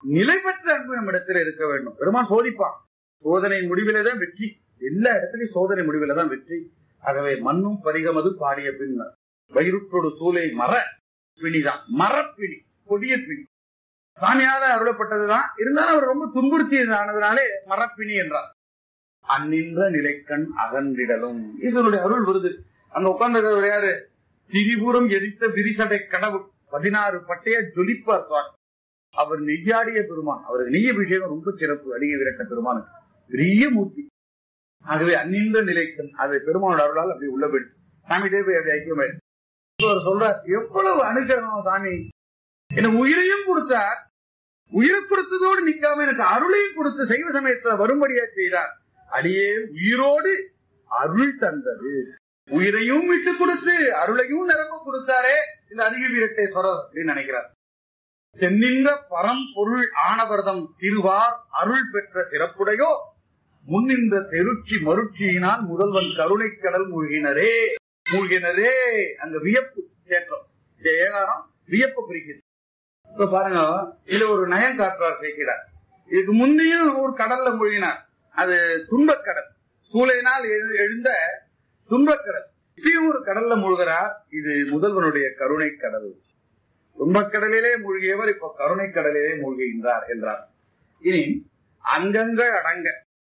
நிலை பெற்ற அன்பு நம்ம இடத்துல இருக்க வேண்டும் பெருமான் சோதிப்பான் சோதனை முடிவிலே தான் வெற்றி எல்லா இடத்துலயும் சோதனை முடிவில தான் வெற்றி ஆகவே மண்ணும் பரிகமது பாடிய பின் வயிறுற்றோடு சூலை மர பிணிதான் மரப்பிணி கொடிய பிணி சாமியால அருளப்பட்டதுதான் இருந்தாலும் அவர் ரொம்ப துன்புறுத்தியதானதுனாலே மரப்பிணி என்றார் அந்நின்ற நிலைக்கண் அகன்றிடலும் இதனுடைய அருள் வருது அங்க உட்கார்ந்து யாரு திரிபுரம் எரித்த விரிசடை கடவுள் பதினாறு பட்டைய ஜொலிப்பார் சுவாமி அவர் நெய்யாடிய பெருமான் அவருக்கு நெய்ய அபிஷேகம் ரொம்ப சிறப்பு அடிய விரட்ட பெருமானுக்கு பெரிய மூர்த்தி ஆகவே அந்நின்ற நிலைக்கண் அது பெருமானோட அருளால் அப்படி உள்ள போயிடுச்சு சாமி தேவை அப்படி ஐக்கியமாயிடுச்சு அவர் சொல்றார் எவ்வளவு அனுகிரகம் சாமி எனக்கு உயிரையும் கொடுத்தார் உயிரை கொடுத்ததோடு நிக்காம எனக்கு அருளையும் கொடுத்து சைவ சமயத்தை வரும்படியா செய்தார் அடியே உயிரோடு அருள் தந்தது உயிரையும் விட்டு கொடுத்து அருளையும் நிரம்ப கொடுத்தாரே இந்த அதிக வீரட்டேஸ்வரர் அப்படின்னு நினைக்கிறார் தென்னின்ற பரம்பொருள் ஆனவர்தம் திருவார் அருள் பெற்ற சிறப்புடையோ முன்னின்ற தெருச்சி மருட்சியினால் முதல்வன் கருணைக்கடல் மூழ்கினரே மூழ்கினரே அங்க வியப்பு தேற்றம் இந்த ஏகாரம் வியப்பு குறிக்குது இப்ப பாருங்க இதுல ஒரு நயம் காட்டுறார் சேர்க்கிறார் இதுக்கு முன்னையும் ஒரு கடல்ல மூழ்கினார் அது துன்பக்கடல் சூளையினால் எழு- எழுந்த துன்பக்கடல் இப்பயும் ஒரு கடல்ல மூழ்கிறார் இது முதல்வனுடைய கருணை கடல் துன்பக்கடலிலே மூழ்கியவர் இப்ப கருணை கடலிலே மூழ்குகின்றார் என்றார் இனி அங்கங்கள் அடங்க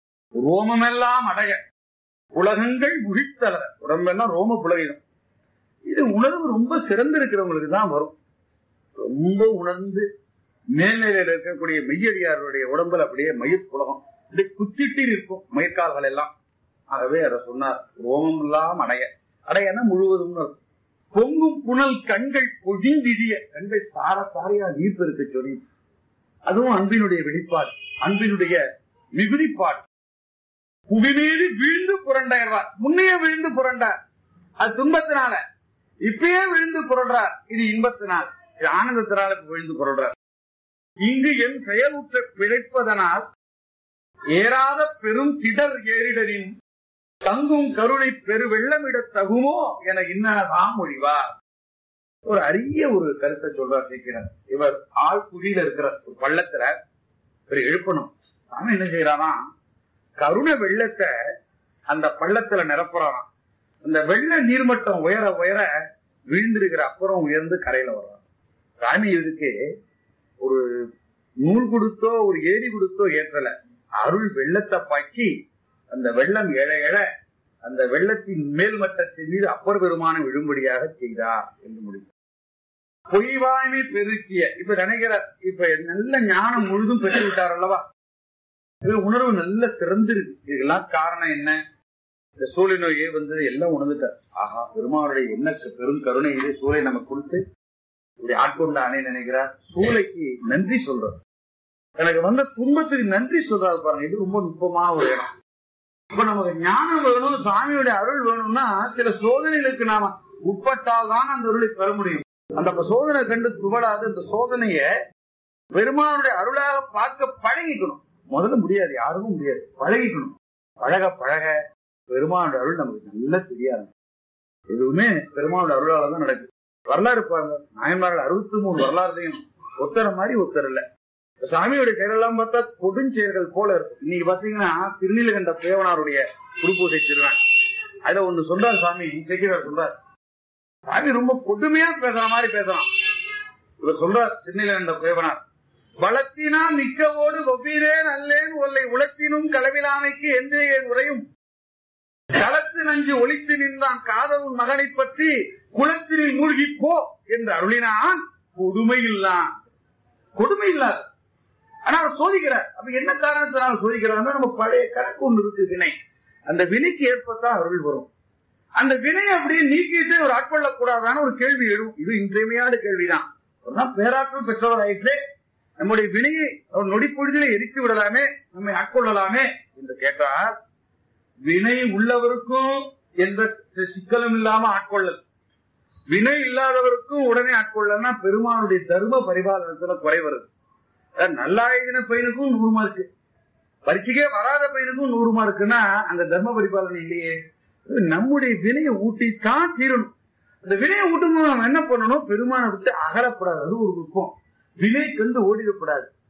ரோமமெல்லாம் அடைய உலகங்கள் முகித்தளர உடம்பெல்லாம் ரோம புலகிடும் இது உணர்வு ரொம்ப சிறந்திருக்கிறவங்களுக்கு தான் வரும் ரொம்ப உணர்ந்து மேல்நிலையில இருக்கக்கூடிய மெய்யடியாருடைய உடம்புல அப்படியே மயிர் புலகம் இப்படி குத்திட்டு இருக்கும் மயிர்கால்கள் எல்லாம் ஆகவே அதை சொன்னார் ரோமம் எல்லாம் அடைய அடையன்னா முழுவதும் அர்த்தம். பொங்கும் புனல் கண்கள் பொழிந்திடிய கண்கள் சார சாரையா நீர் பெருக்க சொல்லி அதுவும் அன்பினுடைய வெளிப்பாடு அன்பினுடைய மிகுதிப்பாடு புவி மீது வீழ்ந்து புரண்டாயிருவார் முன்னையே விழுந்து புரண்டார் அது துன்பத்தினால இப்பயே விழுந்து புரள்றார் இது இன்பத்தினால் இது ஆனந்தத்தினால இப்ப விழுந்து புரள்றார் இங்கு என் செயலுற்ற பிழைப்பதனால் ஏறாத பெரும் திடர் ஏறிடரின் தங்கும் கருணை பெரு வெள்ளமிடத் தகுமோ என இன்னனதாம் மொழிவார் ஒரு அரிய ஒரு கருத்தை சொல்றார் சீக்கிரம் இவர் ஆழ்குழியில இருக்கிற ஒரு பள்ளத்துல இவர் எழுப்பணும் அவன் என்ன செய்யறானா கருணை வெள்ளத்தை அந்த பள்ளத்துல நிரப்புறானாம் அந்த வெள்ள நீர்மட்டம் உயர உயர விழுந்திருக்கிற அப்புறம் உயர்ந்து கரையில வர்றான் சாமி இதுக்கு ஒரு நூல் கொடுத்தோ ஒரு ஏரி கொடுத்தோ ஏற்றல அருள் வெள்ளத்தை பாய்ச்சி அந்த வெள்ளம் எழ எழ அந்த வெள்ளத்தின் மேல்மட்டத்தின் மீது அப்பர் பெருமானம் விழும்படியாக செய்தார் என்று முடியும் பொய்வாய்மை பெருக்கிய இப்ப நினைக்கிற இப்ப நல்ல ஞானம் முழுதும் பெற்று விட்டார் அல்லவா இது உணர்வு நல்ல சிறந்திருக்கு இதுக்கெல்லாம் காரணம் என்ன இந்த சூழை நோயே வந்தது எல்லாம் உணர்ந்துட்டார் ஆஹா பெருமானுடைய என்ன பெரும் கருணை இது சூளை நமக்கு கொடுத்து இப்படி ஆட்கொண்ட அணை நினைக்கிறார் சூளைக்கு நன்றி சொல்றார் எனக்கு வந்த துன்பத்துக்கு நன்றி சொல்றாரு பாருங்க இது ரொம்ப நுட்பமான ஒரு இடம் இப்ப நமக்கு ஞானம் வேணும் சாமியுடைய அருள் வேணும்னா சில சோதனைகளுக்கு நாம உட்பட்டால் தான் அந்த அருளை பெற முடியும் அந்த அப்ப சோதனை கண்டு துவடாது அந்த சோதனைய பெருமானுடைய அருளாக பார்க்க பழகிக்கணும் முதல்ல முடியாது யாருக்கும் முடியாது பழகிக்கணும் பழக பழக பெருமானுடைய அருள் நமக்கு நல்லா தெரியாது எதுவுமே பெருமானுடைய அருளால தான் நடக்குது வரலாறு பாருங்க நாயன்மார்கள் அறுபத்தி மூணு வரலாறுலையும் ஒத்தர மாதிரி ஒத்தர் இல்ல சாமியோட செயலெல்லாம் பார்த்தா கொடுஞ்செயல்கள் போல இருக்கு இன்னைக்கு பாத்தீங்கன்னா திருநீலகண்ட தேவனாருடைய குருபூசை திருவன் அதுல ஒண்ணு சொல்றார் சாமி சேக்கிரார் சொல்றார் சாமி ரொம்ப கொடுமையா பேசுற மாதிரி பேசுறான் இவர் சொல்றார் திருநீலகண்ட தேவனார் பலத்தினால் மிக்கவோடு ஒவ்வீரே நல்லேன் ஒல்லை உலத்தினும் களவிலாமைக்கு எந்த உரையும் களத்து நஞ்சு ஒளித்து நின்றான் காதவன் மகனை பற்றி குளத்தினில் மூழ்கி போ என்று அருளினான் கொடுமை இல்லான் கொடுமை இல்லாத ஆனா அவர் சோதிக்கிறார் அப்ப என்ன காரணத்தினால் சோதிக்கிறார்னா நம்ம பழைய கணக்கு ஒண்ணு இருக்கு வினை அந்த வினைக்கு ஏற்பத்தான் அருள் வரும் அந்த வினையை அப்படியே நீக்கிட்டு ஒரு ஆட்கொள்ளக்கூடாதான ஒரு கேள்வி எழும் இது இன்றியமையாத கேள்விதான் அவர்தான் பேராற்றல் பெற்றவர் ஆயிற்று நம்முடைய வினையை அவர் நொடி பொழுதிலே எரித்து விடலாமே நம்மை ஆட்கொள்ளலாமே என்று கேட்டால் வினை உள்ளவருக்கும் எந்த சி- சிக்கலும் இல்லாம ஆட்கொள்ளல் வினை இல்லாதவருக்கும் உடனே ஆட்கொள்ளல்னா பெருமானுடைய தர்ம பரிபாலனத்துல குறை வருது அதாவது நல்லா எழுதின பையனுக்கும் நூறு மார்க்கு பரீட்சைக்கே வராத பையனுக்கும் நூறு மார்க்குன்னா அங்க தர்ம பரிபாலனை இல்லையே இது நம்முடைய வினையை ஊட்டித்தான் தீரணும் அந்த வினையை ஊட்டும் போது நம்ம என்ன பண்ணணும் பெருமானை விட்டு அகலப்படாது அது ஒரு நுட்பம் வினை கண்டு ஓடிடக்கூடாது